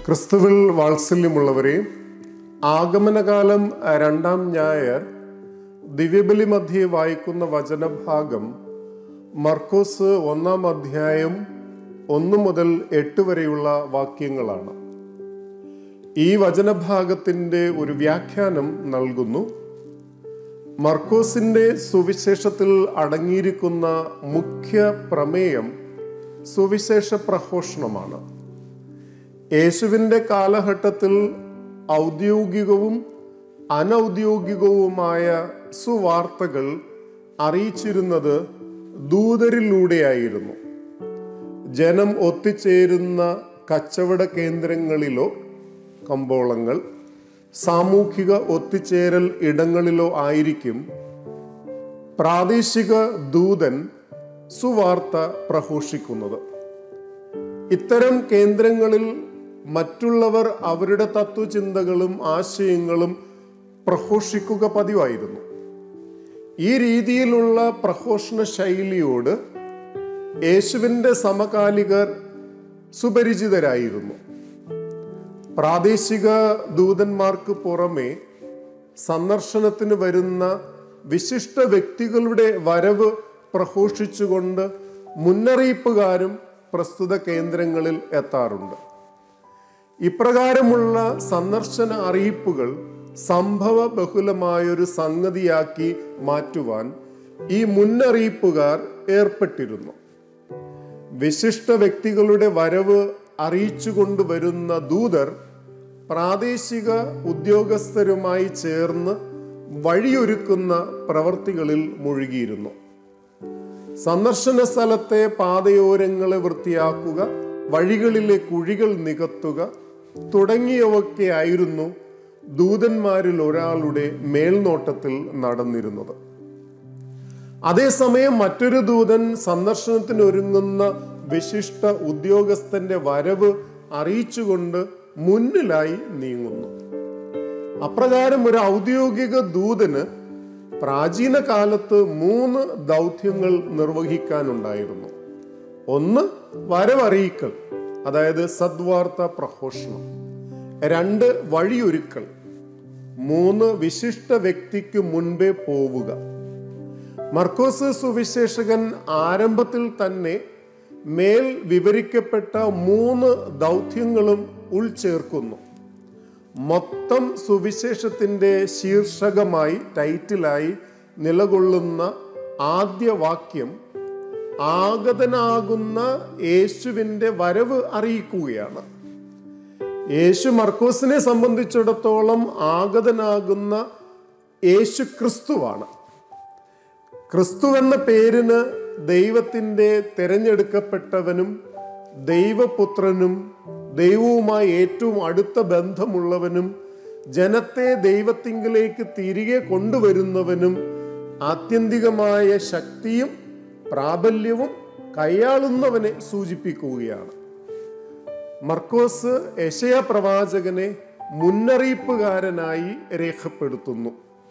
ക്രിസ്തുവിൽ വാത്സല്യമുള്ളവരെ ആഗമനകാലം രണ്ടാം ഞായർ ദിവ്യബലി മധ്യേ വായിക്കുന്ന വചനഭാഗം മർക്കോസ് ഒന്നാം അധ്യായം ഒന്ന് മുതൽ എട്ട് വരെയുള്ള വാക്യങ്ങളാണ് ഈ വചനഭാഗത്തിൻ്റെ ഒരു വ്യാഖ്യാനം നൽകുന്നു മർക്കോസിന്റെ സുവിശേഷത്തിൽ അടങ്ങിയിരിക്കുന്ന മുഖ്യ പ്രമേയം സുവിശേഷ പ്രഘോഷണമാണ് യേശുവിൻ്റെ കാലഘട്ടത്തിൽ ഔദ്യോഗികവും അനൗദ്യോഗികവുമായ സുവാർത്തകൾ അറിയിച്ചിരുന്നത് ദൂതരിലൂടെയായിരുന്നു ജനം ഒത്തുചേരുന്ന കച്ചവട കേന്ദ്രങ്ങളിലോ കമ്പോളങ്ങൾ സാമൂഹിക ഒത്തുചേരൽ ഇടങ്ങളിലോ ആയിരിക്കും പ്രാദേശിക ദൂതൻ സുവാർത്ത പ്രഘോഷിക്കുന്നത് ഇത്തരം കേന്ദ്രങ്ങളിൽ മറ്റുള്ളവർ അവരുടെ തത്വചിന്തകളും ആശയങ്ങളും പ്രഘോഷിക്കുക പതിവായിരുന്നു ഈ രീതിയിലുള്ള പ്രഘോഷണ ശൈലിയോട് യേശുവിൻ്റെ സമകാലികർ സുപരിചിതരായിരുന്നു പ്രാദേശിക ദൂതന്മാർക്ക് പുറമെ സന്ദർശനത്തിന് വരുന്ന വിശിഷ്ട വ്യക്തികളുടെ വരവ് പ്രഘോഷിച്ചുകൊണ്ട് മുന്നറിയിപ്പുകാരും പ്രസ്തുത കേന്ദ്രങ്ങളിൽ എത്താറുണ്ട് ഇപ്രകാരമുള്ള സന്ദർശന അറിയിപ്പുകൾ സംഭവ ബഹുലമായൊരു സംഗതിയാക്കി മാറ്റുവാൻ ഈ മുന്നറിയിപ്പുകാർ ഏർപ്പെട്ടിരുന്നു വിശിഷ്ട വ്യക്തികളുടെ വരവ് അറിയിച്ചു കൊണ്ടുവരുന്ന ദൂതർ പ്രാദേശിക ഉദ്യോഗസ്ഥരുമായി ചേർന്ന് വഴിയൊരുക്കുന്ന പ്രവർത്തികളിൽ മുഴുകിയിരുന്നു സന്ദർശന സ്ഥലത്തെ പാതയോരങ്ങളെ വൃത്തിയാക്കുക വഴികളിലെ കുഴികൾ നികത്തുക തുടങ്ങിയവയൊക്കെ ആയിരുന്നു ദൂതന്മാരിൽ ഒരാളുടെ മേൽനോട്ടത്തിൽ നടന്നിരുന്നത് അതേസമയം മറ്റൊരു ദൂതൻ സന്ദർശനത്തിന് ഒരുങ്ങുന്ന വിശിഷ്ട ഉദ്യോഗസ്ഥന്റെ വരവ് അറിയിച്ചുകൊണ്ട് മുന്നിലായി നീങ്ങുന്നു അപ്രകാരം ഒരു ഔദ്യോഗിക ദൂതന് പ്രാചീന കാലത്ത് മൂന്ന് ദൗത്യങ്ങൾ നിർവഹിക്കാനുണ്ടായിരുന്നു ഒന്ന് വരവറിയിക്കൽ അതായത് സദ്വാർത്ത പ്രഘോഷണം രണ്ട് വഴിയൊരുക്കൽ മൂന്ന് വിശിഷ്ട വ്യക്തിക്ക് മുൻപേ പോവുക മർക്കോസ് സുവിശേഷകൻ ആരംഭത്തിൽ തന്നെ മേൽ വിവരിക്കപ്പെട്ട മൂന്ന് ദൗത്യങ്ങളും ഉൾച്ചേർക്കുന്നു മൊത്തം സുവിശേഷത്തിൻ്റെ ശീർഷകമായി ടൈറ്റിലായി നിലകൊള്ളുന്ന ആദ്യ വാക്യം ആഗതനാകുന്ന യേശുവിൻ്റെ വരവ് അറിയിക്കുകയാണ് യേശു മർക്കോസിനെ സംബന്ധിച്ചിടത്തോളം ആഗതനാകുന്ന യേശു ക്രിസ്തുവാണ് ക്രിസ്തു എന്ന പേരിന് ദൈവത്തിൻ്റെ തിരഞ്ഞെടുക്കപ്പെട്ടവനും ദൈവപുത്രനും ദൈവവുമായി ഏറ്റവും അടുത്ത ബന്ധമുള്ളവനും ജനത്തെ ദൈവത്തിങ്കിലേക്ക് തിരികെ കൊണ്ടുവരുന്നവനും ആത്യന്തികമായ ശക്തിയും പ്രാബല്യവും കൈയാളുന്നവനെ സൂചിപ്പിക്കുകയാണ് മർക്കോസ് യശയ പ്രവാചകനെ മുന്നറിയിപ്പുകാരനായി രേഖപ്പെടുത്തുന്നു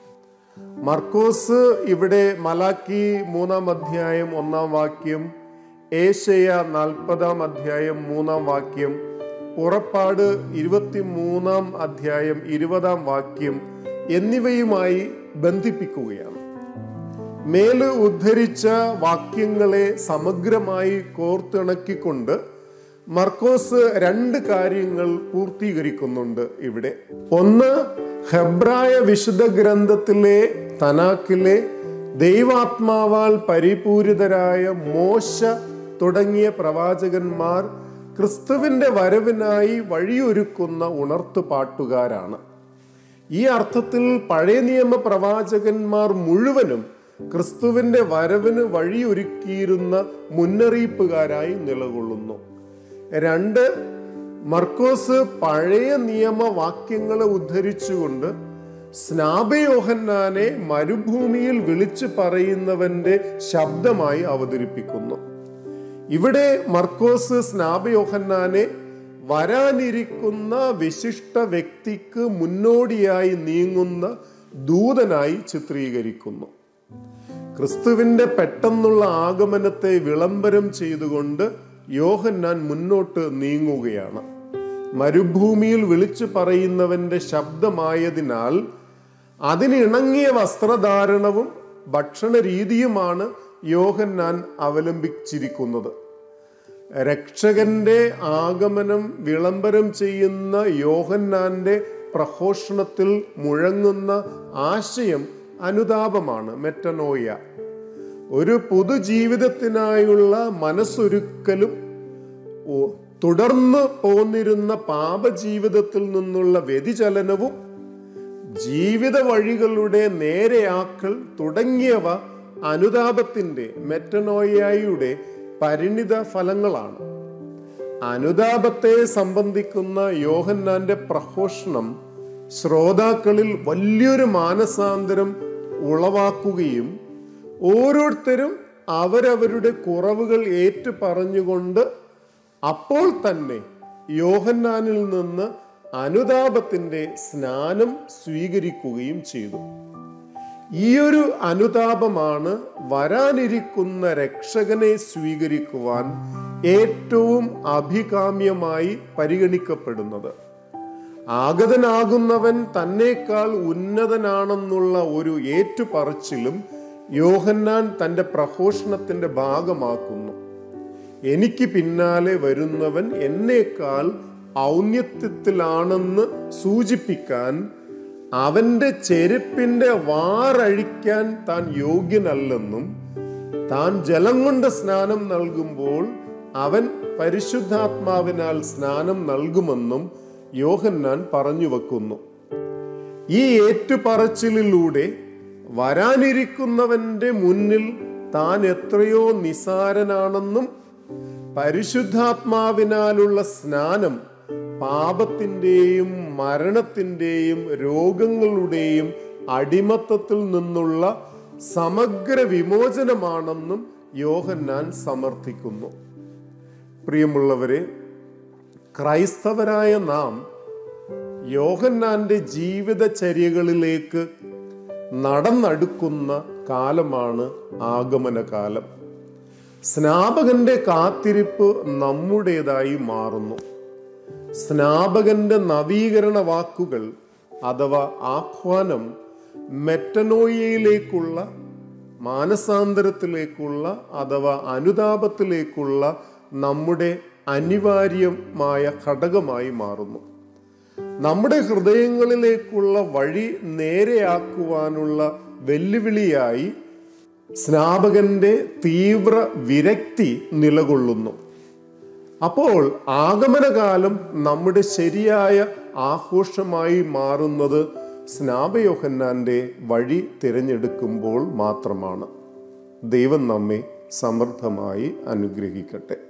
മർക്കോസ് ഇവിടെ മലാക്കി മൂന്നാം അധ്യായം ഒന്നാം വാക്യം ഏഷ്യ നാൽപ്പതാം അധ്യായം മൂന്നാം വാക്യം പുറപ്പാട് ഇരുപത്തി മൂന്നാം അധ്യായം ഇരുപതാം വാക്യം എന്നിവയുമായി ബന്ധിപ്പിക്കുകയാണ് മേല് ഉദ്ധരിച്ച വാക്യങ്ങളെ സമഗ്രമായി കോർത്തിണക്കിക്കൊണ്ട് മർക്കോസ് രണ്ട് കാര്യങ്ങൾ പൂർത്തീകരിക്കുന്നുണ്ട് ഇവിടെ ഒന്ന് ഹെബ്രായ വിശുദ്ധ ഗ്രന്ഥത്തിലെ തനാക്കിലെ ദൈവാത്മാവാൽ പരിപൂരിതരായ മോശ തുടങ്ങിയ പ്രവാചകന്മാർ ക്രിസ്തുവിൻ്റെ വരവിനായി വഴിയൊരുക്കുന്ന ഉണർത്തു പാട്ടുകാരാണ് ഈ അർത്ഥത്തിൽ പഴയ നിയമ പ്രവാചകന്മാർ മുഴുവനും ക്രിസ്തുവിൻ്റെ വരവിന് വഴിയൊരുക്കിയിരുന്ന മുന്നറിയിപ്പുകാരായി നിലകൊള്ളുന്നു രണ്ട് മർക്കോസ് പഴയ നിയമവാക്യങ്ങളെ ഉദ്ധരിച്ചുകൊണ്ട് സ്നാപയോഹന്നാനെ മരുഭൂമിയിൽ വിളിച്ചു പറയുന്നവന്റെ ശബ്ദമായി അവതരിപ്പിക്കുന്നു ഇവിടെ മർക്കോസ് സ്നാപയോഹന്നാനെ വരാനിരിക്കുന്ന വിശിഷ്ട വ്യക്തിക്ക് മുന്നോടിയായി നീങ്ങുന്ന ദൂതനായി ചിത്രീകരിക്കുന്നു ക്രിസ്തുവിന്റെ പെട്ടെന്നുള്ള ആഗമനത്തെ വിളംബരം ചെയ്തുകൊണ്ട് യോഹന്നാൻ മുന്നോട്ട് നീങ്ങുകയാണ് മരുഭൂമിയിൽ വിളിച്ചു പറയുന്നവന്റെ ശബ്ദമായതിനാൽ അതിനിണങ്ങിയ വസ്ത്രധാരണവും ഭക്ഷണ രീതിയുമാണ് യോഹന്നാൻ അവലംബിച്ചിരിക്കുന്നത് രക്ഷകന്റെ ആഗമനം വിളംബരം ചെയ്യുന്ന യോഹന്നാന്റെ പ്രഘോഷണത്തിൽ മുഴങ്ങുന്ന ആശയം അനുതാപമാണ് മെറ്റനോയ ഒരു പൊതുജീവിതത്തിനായുള്ള മനസ്സൊരുക്കലും ഓ- തുടർന്ന് പോന്നിരുന്ന പാപജീവിതത്തിൽ നിന്നുള്ള വ്യതിചലനവും ജീവിത വഴികളുടെ നേരെയാക്കൽ തുടങ്ങിയവ അനുതാപത്തിന്റെ മെറ്റനോയയുടെ പരിണിത ഫലങ്ങളാണ് അനുതാപത്തെ സംബന്ധിക്കുന്ന യോഹന്നാന്റെ പ്രഘോഷണം ശ്രോതാക്കളിൽ വലിയൊരു മാനസാന്തരം ഉളവാക്കുകയും ഓരോരുത്തരും അവരവരുടെ കുറവുകൾ ഏറ്റു പറഞ്ഞുകൊണ്ട് അപ്പോൾ തന്നെ യോഹന്നാനിൽ നിന്ന് അനുതാപത്തിന്റെ സ്നാനം സ്വീകരിക്കുകയും ചെയ്തു ഈയൊരു അനുതാപമാണ് വരാനിരിക്കുന്ന രക്ഷകനെ സ്വീകരിക്കുവാൻ ഏറ്റവും അഭികാമ്യമായി പരിഗണിക്കപ്പെടുന്നത് ആഗതനാകുന്നവൻ തന്നേക്കാൾ ഉന്നതനാണെന്നുള്ള ഒരു ഏറ്റുപറച്ചിലും യോഹന്നാൻ തന്റെ പ്രഘോഷണത്തിന്റെ ഭാഗമാക്കുന്നു എനിക്ക് പിന്നാലെ വരുന്നവൻ എന്നേക്കാൾ ഔന്നത്യത്തിലാണെന്ന് സൂചിപ്പിക്കാൻ അവന്റെ ചെരുപ്പിന്റെ വാറഴിക്കാൻ താൻ യോഗ്യനല്ലെന്നും താൻ ജലം കൊണ്ട് സ്നാനം നൽകുമ്പോൾ അവൻ പരിശുദ്ധാത്മാവിനാൽ സ്നാനം നൽകുമെന്നും യോഹന്നാൻ പറഞ്ഞു വെക്കുന്നു ഈ ഏറ്റുപറച്ചിലിലൂടെ വരാനിരിക്കുന്നവന്റെ മുന്നിൽ താൻ എത്രയോ നിസാരനാണെന്നും പരിശുദ്ധാത്മാവിനാലുള്ള സ്നാനം പാപത്തിൻ്റെയും മരണത്തിൻ്റെയും രോഗങ്ങളുടെയും അടിമത്തത്തിൽ നിന്നുള്ള സമഗ്ര വിമോചനമാണെന്നും യോഹന്നാൻ സമർത്ഥിക്കുന്നു പ്രിയമുള്ളവരെ ക്രൈസ്തവരായ നാം യോഹന്നാന്റെ ജീവിതചര്യകളിലേക്ക് നടന്നടുക്കുന്ന കാലമാണ് ആഗമനകാലം സ്നാപകന്റെ കാത്തിരിപ്പ് നമ്മുടേതായി മാറുന്നു സ്നാപകന്റെ നവീകരണ വാക്കുകൾ അഥവാ ആഹ്വാനം മെറ്റനോയയിലേക്കുള്ള മാനസാന്തരത്തിലേക്കുള്ള അഥവാ അനുതാപത്തിലേക്കുള്ള നമ്മുടെ അനിവാര്യമായ ഘടകമായി മാറുന്നു നമ്മുടെ ഹൃദയങ്ങളിലേക്കുള്ള വഴി നേരെയാക്കുവാനുള്ള വെല്ലുവിളിയായി സ്നാപകന്റെ തീവ്ര വിരക്തി നിലകൊള്ളുന്നു അപ്പോൾ ആഗമനകാലം നമ്മുടെ ശരിയായ ആഘോഷമായി മാറുന്നത് സ്നാപയോഹന്നാന്റെ വഴി തിരഞ്ഞെടുക്കുമ്പോൾ മാത്രമാണ് ദൈവം നമ്മെ സമൃദ്ധമായി അനുഗ്രഹിക്കട്ടെ